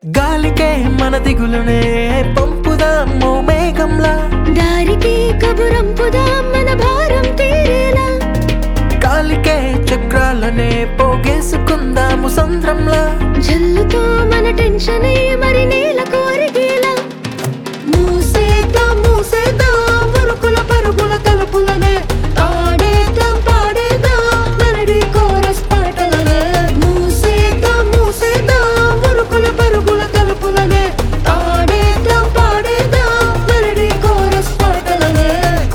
గాలికే మన దిగులునే పంపుదాము మేఘంలా దారికి కబురంపుదాం మన భారం తీరేలా కాలికే చక్రాలనే పోగేసుకుందాము సంద్రంలా జల్లుతో మన టెన్షన్ మరి నేల కోరిగేలా మూసేద్దాం మూసేద్దాం మురుకుల పరుగుల తలుపులనే ఆడేద్దాం పాడేద్దాం నరడి కోరస్ పాటలనే మూసేద్దాం మూసేద్దాం మురుకుల పరుగుల తలుపులనే ఆడేద్దాం పాడేద్దాం నరడి కోరస్ పాటలనే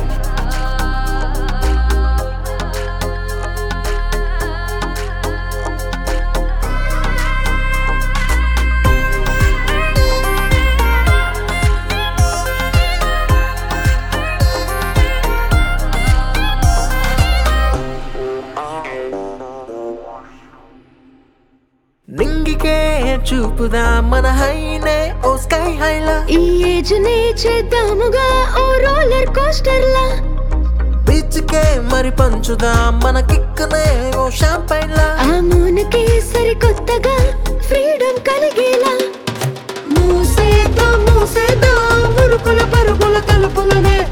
నింగికే చూపుదా మన హైనే ఓ స్కై హైలా ఈ ఏజ్ నే చేద్దాముగా ఓ రోలర్ కోస్టర్ లా బీచ్కే మరి పంచుదా మన కిక్కునే ఓ షాంపైన్లా ఆ మూనకి సరికొత్తగా ఫ్రీడమ్ కలిగేలా మూసేద్దాం మూసేద్దాం మురుకుల పరుగుల తలుపులనే